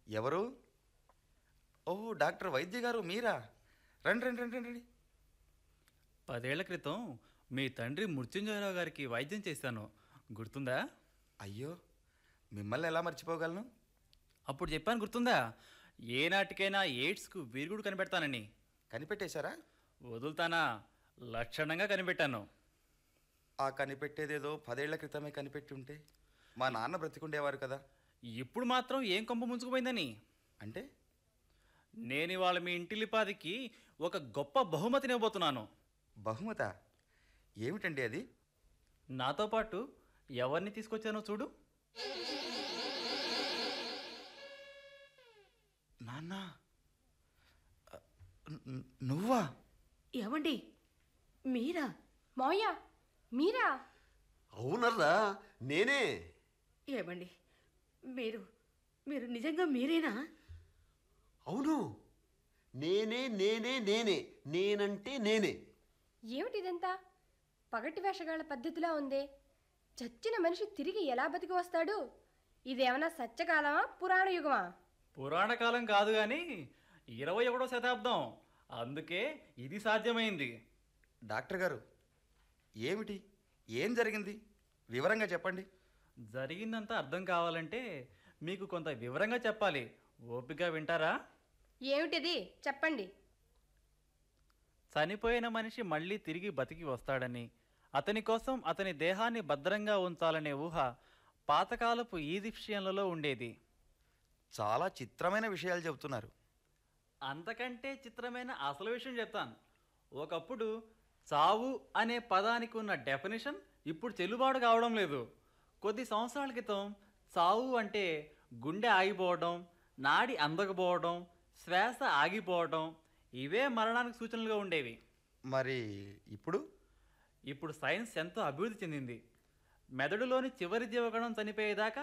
ఎవరు ఓహో డాక్టర్ వైద్య గారు మీరా రండి రండి రండి రండి పదేళ్ల క్రితం మీ తండ్రి మృత్యుంజయరావు గారికి వైద్యం చేశాను గుర్తుందా అయ్యో మిమ్మల్ని ఎలా మర్చిపోగలను అప్పుడు చెప్పాను గుర్తుందా ఏనాటికైనా ఎయిడ్స్కు విరుగుడు కనిపెడతానని కనిపెట్టేశారా వదులుతానా లక్షణంగా కనిపెట్టాను ఆ కనిపెట్టేదేదో పదేళ్ల క్రితమే కనిపెట్టి ఉంటే మా నాన్న బ్రతికుండేవారు కదా ఇప్పుడు మాత్రం ఏం కొంప ముంచుకుపోయిందని అంటే నేను ఇవాళ మీ ఇంటిలిపాదికి ఒక గొప్ప బహుమతిని ఇవ్వబోతున్నాను బహుమత ఏమిటండి అది నాతో పాటు ఎవరిని తీసుకొచ్చానో చూడు నాన్న అ, ను- నువ్వా ఏమండి మీరా మావయ్య మీరా అవునర్రా నేనే ఏమండి మీరు మీరు నిజంగా మీరేనా అవును నేనే నేనే నేనే నేనంటే నేనే ఏమిటి ఇదంతా పగటి వేషగాళ్ళ పద్ధతిలా ఉందే చచ్చిన మనిషి తిరిగి ఎలా బతికి వస్తాడు ఇదేమన్నా సత్యకాలమా పురాణ యుగమా పురాణ కాలం కాదు కానీ ఇరవై ఒకటో శతాబ్దం అందుకే ఇది సాధ్యమైంది డాక్టర్ గారు ఏమిటి ఏం జరిగింది వివరంగా చెప్పండి జరిగిందంతా అర్థం కావాలంటే మీకు కొంత వివరంగా చెప్పాలి ఓపిక వింటారా ఏమిటిది చెప్పండి చనిపోయిన మనిషి మళ్ళీ తిరిగి బతికి వస్తాడని అతని కోసం అతని దేహాన్ని భద్రంగా ఉంచాలనే ఊహ పాతకాలపు ఈజిప్షియన్లలో ఉండేది చాలా చిత్రమైన విషయాలు చెబుతున్నారు అంతకంటే చిత్రమైన అసలు విషయం చెప్తాను ఒకప్పుడు చావు అనే పదానికి ఉన్న డెఫినేషన్ ఇప్పుడు చెల్లుబాటు కావడం లేదు కొద్ది సంవత్సరాల క్రితం చావు అంటే గుండె ఆగిపోవడం నాడి అందకపోవడం శ్వాస ఆగిపోవడం ఇవే మరణానికి సూచనలుగా ఉండేవి మరి ఇప్పుడు ఇప్పుడు సైన్స్ ఎంతో అభివృద్ధి చెందింది మెదడులోని చివరి జీవకణం చనిపోయేదాకా